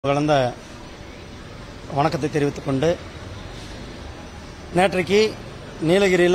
கலந்த வணக்கத்தை தெரிவித்துக் கொண்டு நேற்றைக்கு நீலகிரியில்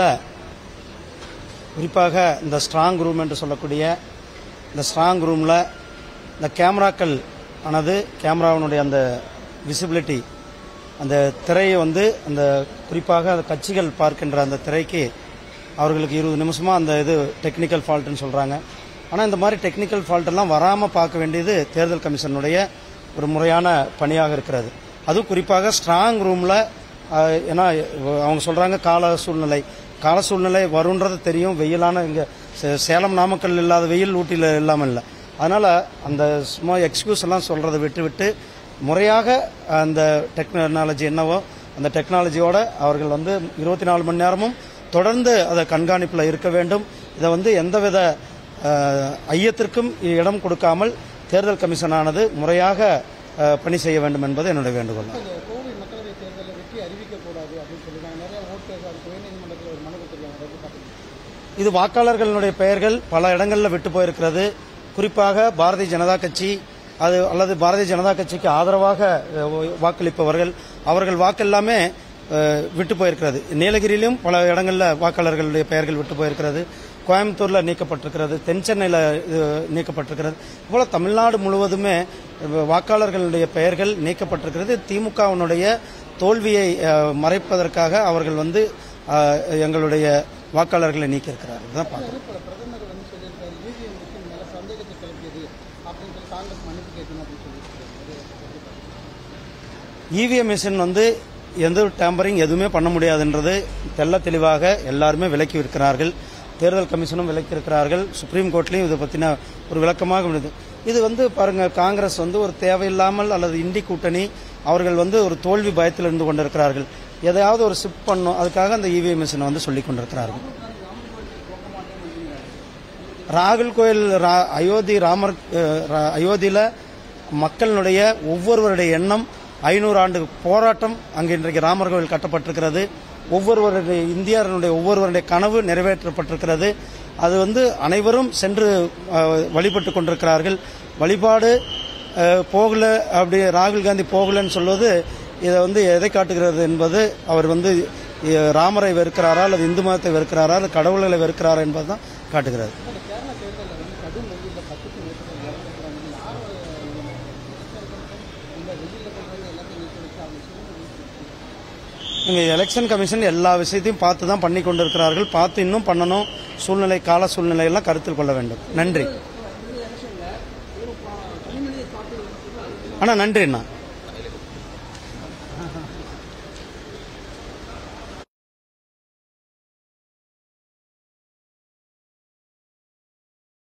குறிப்பாக இந்த ஸ்ட்ராங் ரூம் என்று சொல்லக்கூடிய இந்த ஸ்ட்ராங் ரூமில் இந்த கேமராக்கள் ஆனது கேமராவினுடைய அந்த விசிபிலிட்டி அந்த திரையை வந்து அந்த குறிப்பாக அந்த கட்சிகள் பார்க்கின்ற அந்த திரைக்கு அவர்களுக்கு இருபது நிமிஷமாக அந்த இது டெக்னிக்கல் ஃபால்ட்டுன்னு சொல்கிறாங்க ஆனால் இந்த மாதிரி டெக்னிக்கல் ஃபால்ட் எல்லாம் வராமல் பார்க்க வேண்டியது தேர்தல் கமிஷனுடைய ஒரு முறையான பணியாக இருக்கிறது அதுவும் குறிப்பாக ஸ்ட்ராங் ரூமில் ஏன்னா அவங்க சொல்கிறாங்க கால சூழ்நிலை கால சூழ்நிலை வருன்றது தெரியும் வெயிலான இங்கே சேலம் நாமக்கல் இல்லாத வெயில் ஊட்டியில் இல்லாமல் இல்லை அதனால் அந்த சும்மா எக்ஸ்கியூஸ் எல்லாம் சொல்கிறத விட்டு விட்டு முறையாக அந்த டெக்னாலஜி என்னவோ அந்த டெக்னாலஜியோட அவர்கள் வந்து இருபத்தி நாலு மணி நேரமும் தொடர்ந்து அதை கண்காணிப்பில் இருக்க வேண்டும் இதை வந்து எந்தவித அஹ், ஐயத்திற்கும் இடம் கொடுக்காமல் தேர்தல் கமிஷனானது முறையாக அஹ், பணி செய்ய வேண்டும் என்பது என்னுடைய வேண்டுகோள் இந்த கோவை மக்களவை தேர்தலில் வெற்றி அறிவிக்கக்கூடாது அப்படின்னு சொல்லியிருக்காங்க நிறைய ஓட்டு அதுக்கு உயர்நீதிமன்றத்தில் ஒரு மனு கொடுத்துருக்காங்க அதை எப்படி பார்க்குறீங்க இது வாக்காளர்களுடைய பெயர்கள் பல இடங்களில் விட்டு போயிருக்கிறது குறிப்பாக பாரதிய ஜனதா கட்சி அது அல்லது பாரதிய ஜனதா கட்சிக்கு ஆதரவாக அஹ், வாக்களிப்பவர்கள் அவர்கள் வாக்கெல்லாமே அஹ், விட்டு போயிருக்கிறது நீலகிரியிலும் பல இடங்களில் வாக்காளர்களுடைய பெயர்கள் விட்டு போயிருக்கிறது கோயம்புத்தூர்ல நீக்கப்பட்டிருக்கிறது தென் சென்னையில் நீக்கப்பட்டிருக்கிறது போல தமிழ்நாடு முழுவதுமே அஹ், வாக்காளர்களுடைய பெயர்கள் நீக்கப்பட்டிருக்கிறது திமுகவினுடைய தோல்வியை அஹ், மறைப்பதற்காக அவர்கள் வந்து அஹ், எங்களுடைய வாக்காளர்களை நீக்கியிருக்கிறார்கள் இதுதான் பார்க்கிறோம். பல பிரதமர் வந்து சொல்லியிருக்காரு இவிஎம் மிஷின் மேல சந்தேகத்தை கிளப்பியது அப்படின்னு சொல்லி காங்கிரஸ் மன்னிப்பு கேட்கணும் அப்படின்னு சொல்லியிருக்காரு அது எப்படி பார்க்குறீங்க? இவிஎம் மிஷின் வந்து எந்த டேம்பரிங் எதுவுமே பண்ண முடியாதுன்றது தெள்ள தெளிவாக எல்லாருமே விலக்கி இருக்கிறார்கள் தேர்தல் கமிஷனும் விலக்கி இருக்கிறார்கள் சுப்ரீம் கோர்ட்லயும் இதை பத்தின ஒரு விளக்கமாக உள்ளது இது வந்து பாருங்க காங்கிரஸ் வந்து ஒரு தேவையில்லாமல் அல்லது இண்டி கூட்டணி அவர்கள் வந்து ஒரு தோல்வி பயத்தில் இருந்து கொண்டிருக்கிறார்கள் எதையாவது ஒரு சிப் பண்ணும் அதுக்காக அந்த இவிஎம் மிஷினை வந்து சொல்லிக் கொண்டிருக்கிறார்கள் ராகுல் கோயில் ரா- அயோத்தி ராமர் அஹ், ரா- அயோத்தியில மக்களுடைய ஒவ்வொருவருடைய எண்ணம் ஐநூறு ஆண்டு போராட்டம் அங்கு இன்றைக்கு ராமர் கோவில் கட்டப்பட்டிருக்கிறது ஒவ்வொருவருடைய இந்தியர்களுடைய ஒவ்வொருவருடைய கனவு நிறைவேற்றப்பட்டிருக்கிறது அது வந்து அனைவரும் சென்று அஹ், வழிபட்டு கொண்டிருக்கிறார்கள் வழிபாடு அஹ், போகல அப்படி ராகுல் காந்தி போகலன்னு சொல்வது இதை வந்து எதை காட்டுகிறது என்பது அவர் வந்து அஹ், ராமரை வெறுக்கிறாரா அல்லது இந்து மதத்தை வெறுக்கிறாரா அல்லது கடவுள்களை வெறுக்கிறாரா என்பதுதான் காட்டுகிறது இந்த கேரளா தேர்தலில் வந்து கடும் வெயிலில் பத்துக்கு மேற்பட்டவங்க இறந்துருக்காங்க யார் இந்த வெயிலில் கொண்டு எல்லாத்தையும் நிறுத்தி வச்சு அவங்க சூழ்நிலை இங்க எலெக்ஷன் கமிஷன் எல்லா விஷயத்தையும் பார்த்து தான் பண்ணி கொண்டிருக்கிறார்கள் பார்த்து இன்னும் பண்ணணும் சூழ்நிலை கால சூழ்நிலை எல்லாம் கருத்தில் கொள்ள வேண்டும் நன்றி ஆனா நன்றிண்ணா